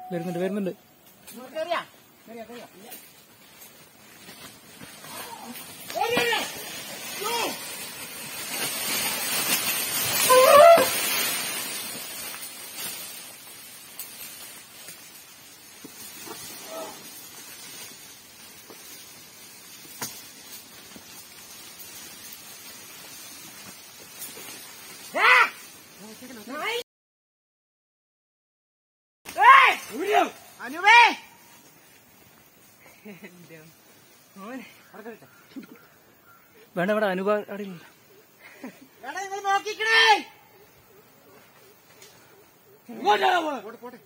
വരുന്നുണ്ട് വരുന്നുണ്ട് അനുവേ വേണ്ട വേണ്ട അനുപ അവിടെ ഇല്ല എടാ നിങ്ങൾ നോക്കിക്കണേ പോട്ടെ പോട്ടെ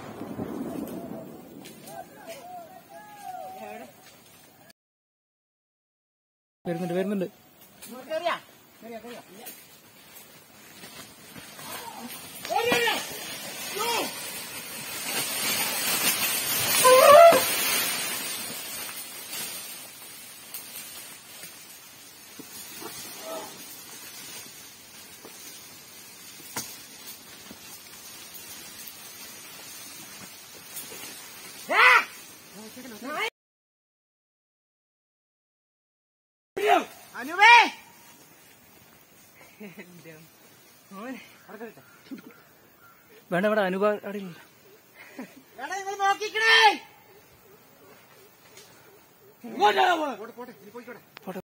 വരുന്നുണ്ട് വരുന്നുണ്ട് അനുവേ വേണ്ട വേണ്ട അനുപ അവിടെ ഇല്ല എടാ നിങ്ങൾ നോക്കിക്കണേ പോട്ടെ പോട്ടെ നീ പോയിക്കോട്ടെ